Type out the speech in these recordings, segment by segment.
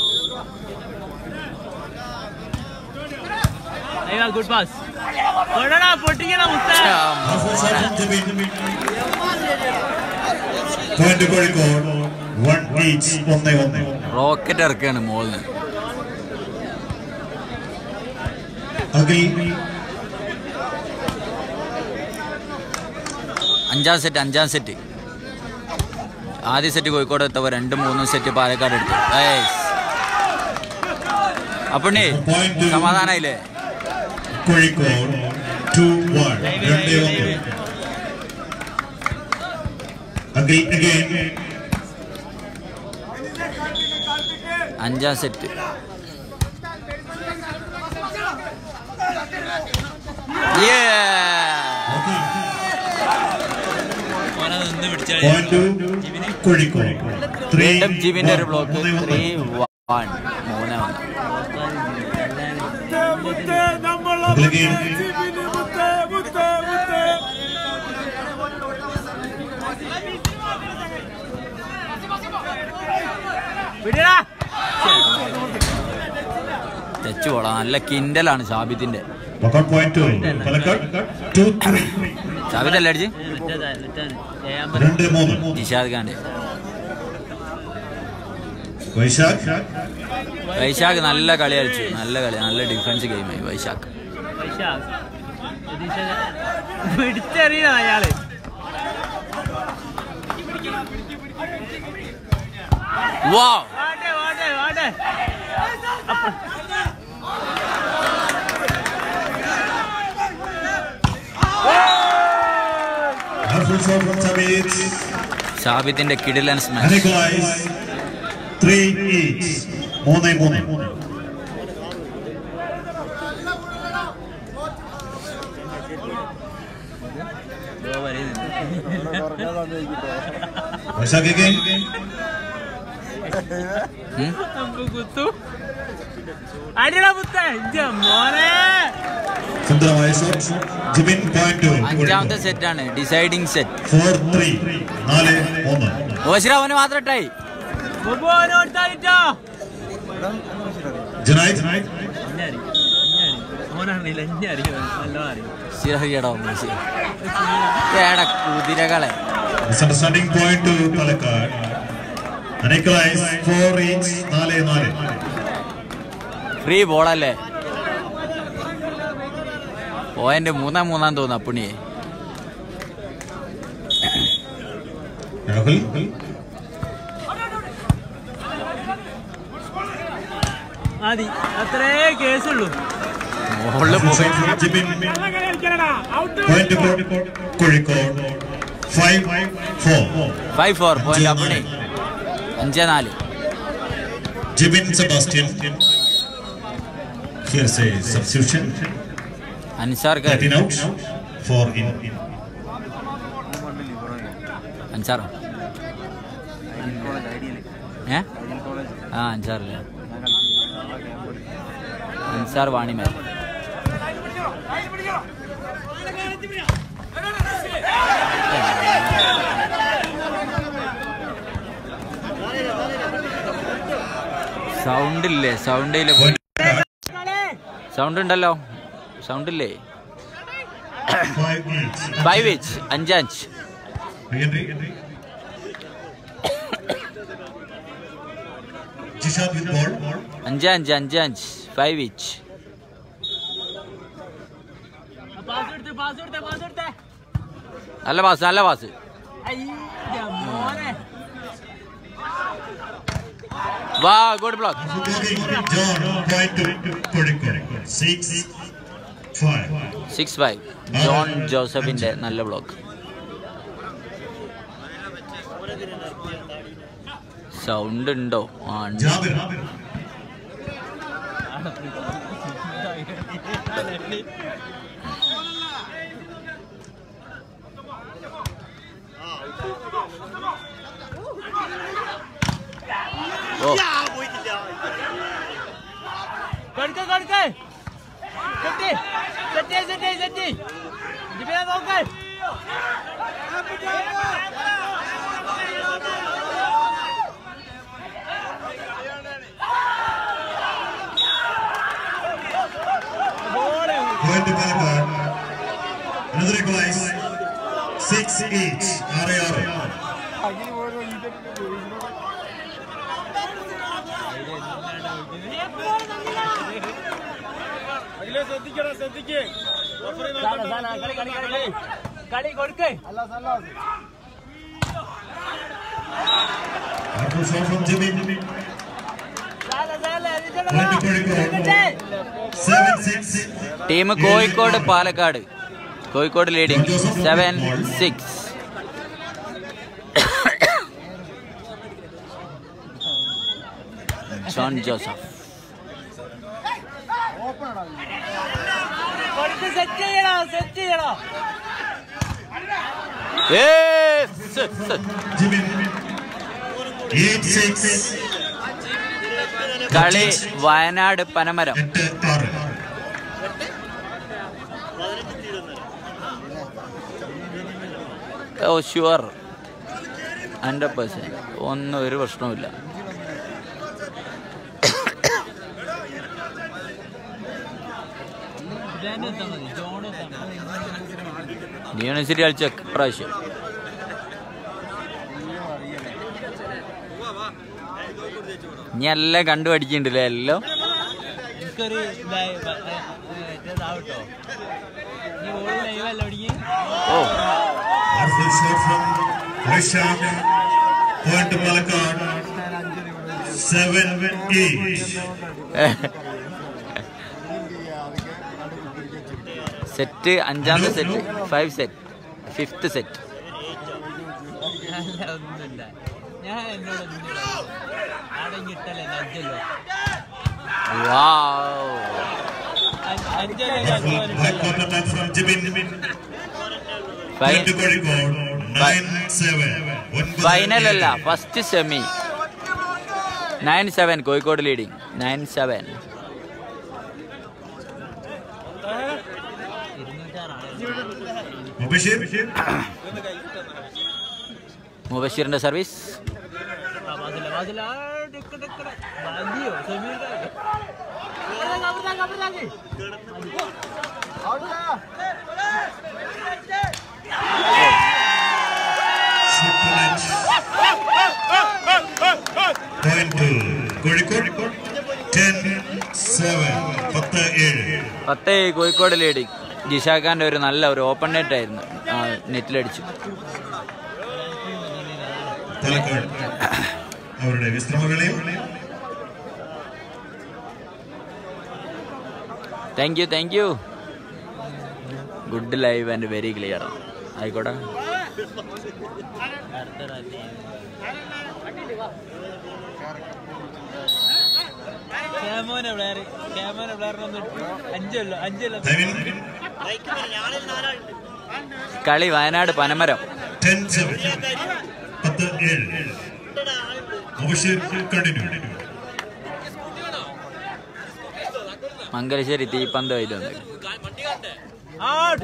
Good pass പൊട്ടിക്കണം point Kozhikode one each ഒന്ന് ഒന്ന് റോക്കറ്റ് ഇറക്കുകയാണ് മോളിന് അഖിൽ അഞ്ചാം സെറ്റ് അഞ്ചാം സെറ്റ് ആദ്യ സെറ്റ് കോഴിക്കോട് എത്തവർ രണ്ടും മൂന്നും സെറ്റ് പാലക്കാട് എടുത്തു അപ്പണി സമാധാനായില്ലേ കോഴിക്കോട് ടു വൺ രണ്ട് ഒന്ന് അഖിൽ അഗൈൻ അഞ്ചാം സെറ്റ് പോയിന്റ് കോഴിക്കോട് ത്രീ വീണ്ടും ജിബിന്റെ ഒരു ബ്ലോക്ക് ത്രീ വൺ മൂന്ന് ഒന്ന് അഖിൽ അഗൈൻ ടച്ച് പോളാം നല്ല കിൻഡലാണ് ഷാബിത്തിന്റെ വക്കൗട്ട് point Palakkad two three Shabith അല്ലേ അടിച്ച് രണ്ട് മൂന്ന് നിഷാദ് ഖാന്റെ വൈശാഖ് വൈശാഖ് നല്ല കളി കളിച്ചു നല്ല കളി നല്ല ഡിഫൻസ് ഗെയിമായി വൈശാഖ് പിടിച്ചറിയണം അയാള് വാ വാട്ടെ വാട്ടെ വാട്ടെ Full shot from Sabit. ഷാബിത്തിന്റെ കിഡിലൻ And smash equalize. Three each. മൂന്ന് മൂന്ന് വൈശാഖ് again. കുത്തു അടിട പുത്ത ഇജ്ജ മോനെ സുന്ദരമായ ഷോട്ട് ജിമിൻ പോയിന്റ് അഞ്ചാമത്തെ സെറ്റാണ് ഡിസൈഡിങ് സെറ്റ് ഫോർ ത്രീ നാല് മൂന്ന് ഓശിരാവന് മാത്രം ഇട്ടായി ബൊബോനോട്ടായിട്ടോ ജുനൈദ് ഓനറിയില്ല എന്നെ അറിയോ നല്ലോ അറിയും ശിരഹിയടോ ഏട കുതിരകളെ misunderstanding point Palakkad And equalize. Four each. നാല് നാല് ഫ്രീ ബോളല്ലേ പോയിന്റ് മൂന്നാം മൂന്നാം തോന്നുന്നു അപ്പുണിയെ രാഹുൽ മതി അത്രേ കേസുള്ളൂ മുകളിൽ പോയി Jimin point Kozhikode five four five four point Appunni അഞ്ച് നാല് Jibin Sebastian Here's a substitution. Ansar കയറി 13 out. Four in. അൻസാറോ ഏ ആ അൻസാറല്ലേ അൻസാർ വാണിമേൽ സൗണ്ട് ഇല്ലേ സൗണ്ട് ഇല്ല സൗണ്ട് ഉണ്ടല്ലോ സൗണ്ട് ഇല്ലേ Five each. ഫൈവ് ഇഞ്ച് അഞ്ചഞ്ച് Re-entry. Jishad with ball. അഞ്ച് അഞ്ച് അഞ്ച് അഞ്ച് ഫൈവ് ഇഞ്ച് പാസ് എടുത്ത് പാസ് എടുത്തേ പാസ് എടുത്തേ നല്ല പാസ് നല്ല പാസ് അയ്യ മോനെ വാ good block John, point to Kodikode. Six, five. Six five John ജോസഫിന്റെ നല്ല ബ്ലോക്ക് സൗണ്ട് ഉണ്ടോ ആ ഉണ്ട്. Jabir. ഓ കൊടുക്ക കൊടുക്ക സെറ്റി സെറ്റി സെറ്റി സെറ്റി ജിബിനെ നോക്ക് Point to Palakkad. Another equalize. Six each. ആറ് ആറ്. സാല, സാല, കളി കളി കളി കളി കളി കൊടുക്കേ Powerful shot from Jimmy. സാല സാല ഇതിന്റെ Point to Kozhikode. Seven six. Team Kozhikode Palakkad Kozhikode leading seven six John Joseph കൊടുത്ത് സെറ്റ് ചെയ്യണോ സെറ്റ് ചെയ്യണോ ഏയ്! സ്, സ്. Jimmy. Eight six. കളി വയനാട് പനമരം എട്ട് ആറ്. ഓ ഷുവർ ഹൺഡ്രഡ് പെർസെൻറ്റ് ഒന്നും ഒരു പ്രശ്നവുമില്ല ഇതാണ്ട് എത്താ മതി ജോൺ എത്താ മതി യൂണിവേഴ്സിറ്റി കളിച്ച പ്രാവശ്യം ഇനി എല്ലാം കണ്ടുപഠിക്കുന്നുണ്ടല്ലേ എല്ലാം എനിക്കൊരു ഇതായി ഇതാവട്ടോ നീ ഓടി ലൈവല്ല ഒടിക്ക് ഓ Powerful shot from Vaishak. Point to Palakkad. Seven each. Set അഞ്ചാമത്തെ set five set fifth set അല്ല ഒന്നുമില്ല ഞാൻ എന്നോട് ഒന്നും അടങ്ങിട്ടല്ലേ അഞ്ചല്ലോ വാവ് അഞ്ചല്ലോ Back counter attack from Jimmy. ഫൈ Point to Kozhikode. Nine seven. ഒൻപത് ഫൈനൽ അല്ല ഏഴ്. First semi nine seven Kozhikode leading nine seven ഇരുന്നൂറ്റാറാണ് മുബഷീർ മുബഷീറിന്റെ സർവീസ് വാതില വാതില ടിക്ക് ടിക്ക് മതിയോ Sameer കബർദാ കബർദാക്കി Supermatch. Point to Kozhikode. Ten seven. പത്ത് ഏഴ്. പത്ത് കോഴിക്കോട് ലീഡിംഗ് ജിഷാഖാന്റെ ഒരു നല്ല ഒരു ഓപ്പൺ നെറ്റ് ആയിരുന്നു ആ, നെറ്റിലടിച്ചു പാലക്കാട് അവരുടെ വിശ്രമവേളയിൽ thank you thank you good live and very clear ആയിക്കോട്ടെ അടുത്ത റാലി ക്യാമോൻ എവിടെ ക്യാമോൻ എവിടെ വന്നിട്ട് അഞ്ചല്ലോ അഞ്ചല്ലോ ടൈമിൽ കളി വയനാട് പനമരം ടെൻ സെവൻ പത്ത് ഏഴ് മുബഷീർ കണ്ടിന്യൂ മംഗലശ്ശേരി തീപ്പന്ത് വന്നു ആട്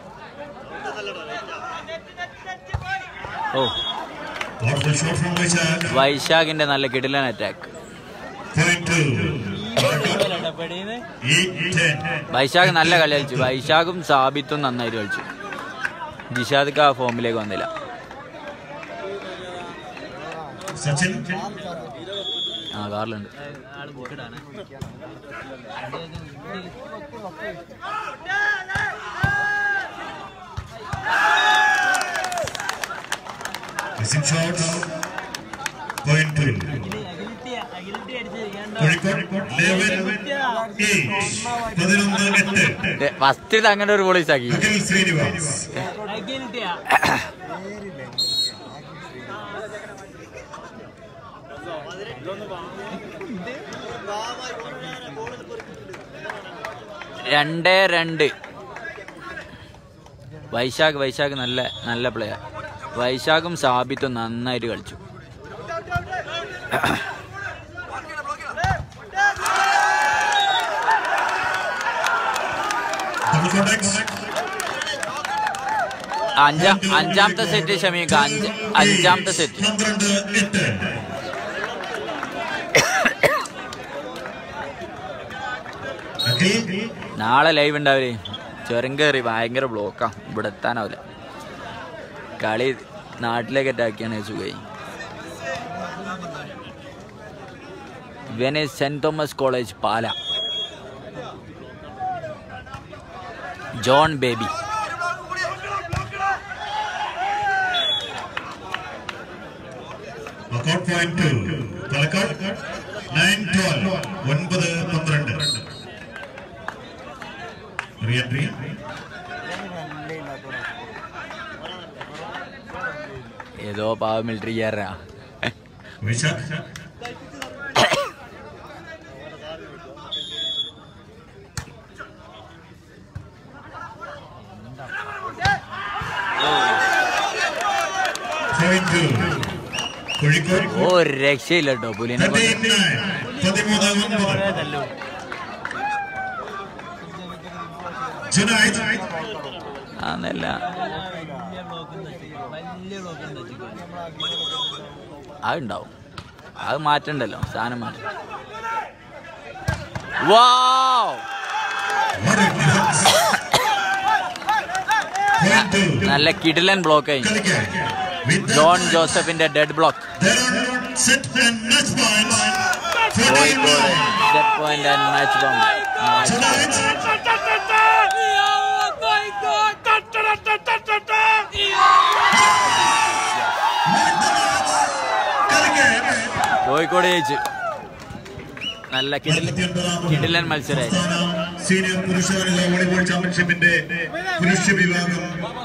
ഓ Powerful shot from Vaishak. വൈശാഖിന്റെ നല്ല കിടിലൻ അറ്റാക്ക് Point two. പടിയുന്നത് Eight ten. വൈശാഖ് നല്ല കളി കളിച്ചു വൈശാഖും സാബിത്തും നന്നായിട്ട് കളിച്ചു ജിഷാദ് ആ ഫോമിലേക്ക് വന്നില്ല സച്ചിൻ ആ കാറിലുണ്ട് ആള് ബുക്കിടാണ് missing shots. Point two. അഖിലിറ്റി അഖിലിറ്റി അടിച്ച് കോഴിക്കോട് ലെവൻ എയ്റ്റ് പതിനൊന്ന് എട്ട് ഫസ്റ്റ് അങ്ങനെ ഒരു പോളീസ് ആക്കി അഖിൽ ശ്രീനിവാസ് അഖിലിറ്റിയാ രണ്ട് രണ്ട് വൈശാഖ് വൈശാഖ് നല്ല നല്ല പ്ലെയർ വൈശാഖും സാബിത്തും നന്നായിട്ട് കളിച്ചു ഡബിൾ കോണ്ടാക്ട് അഞ്ചാം അഞ്ചാമത്തെ സെറ്റ് ഷമീക്ക അഞ്ച് അഞ്ചാമത്തെ സെറ്റ് പന്ത്രണ്ട് എട്ട് അഖിൽ നാളെ ലൈവ് ഉണ്ടാവില്ലേ ചുരം കയറി ഭയങ്കര ബ്ലോക്കാ ഇവിടെ എത്താനാവില്ല കളി നാട്ടിലേക്ക് അറ്റാക്കിയാണ് സുഖമായി വെനീസ് saint Thomas college Pala John Baby Knockout point two. Palakkad nine twelve ഒൻപത് പന്ത്രണ്ട് റീ എൻട്രി ഏതോ പാവ മിലിറ്ററി കയറാ വൈശാഖ് Point two. കോഴിക്കോട് ഓ രക്ഷയില്ല കേട്ടോ പുലിനെ കൊണ്ട് 39, പതിമൂന്ന് ഒൻപത് ജുനൈദ് ആന്നല്ല വലിയ ബ്ലോക്ക് വലിയ ബ്ലോക്ക് വെച്ചിട്ട് അതുണ്ടാവും അത് മാറ്റണ്ടല്ലോ സാധനം മാറ്റം വാവ് What a defense. Point two. നല്ല കിടിലൻ ബ്ലോക്കായി കളിക്കാൻ. With that ജോൺ point, ജോസഫിന്റെ dead block there are set and match points. Kozhikode 49. Set point and match ബോംബ് Tonight, കളിക്കാൻ. കോഴിക്കോട് ജയിച്ചു നല്ല കിടിലൻ കിടിലൻ മത്സരമായി സംസ്ഥാന സീനിയർ പുരുഷ വനിതാ വോളിബോൾ ചാമ്പ്യൻഷിപ്പിന്റെ പുരുഷ വിഭാഗം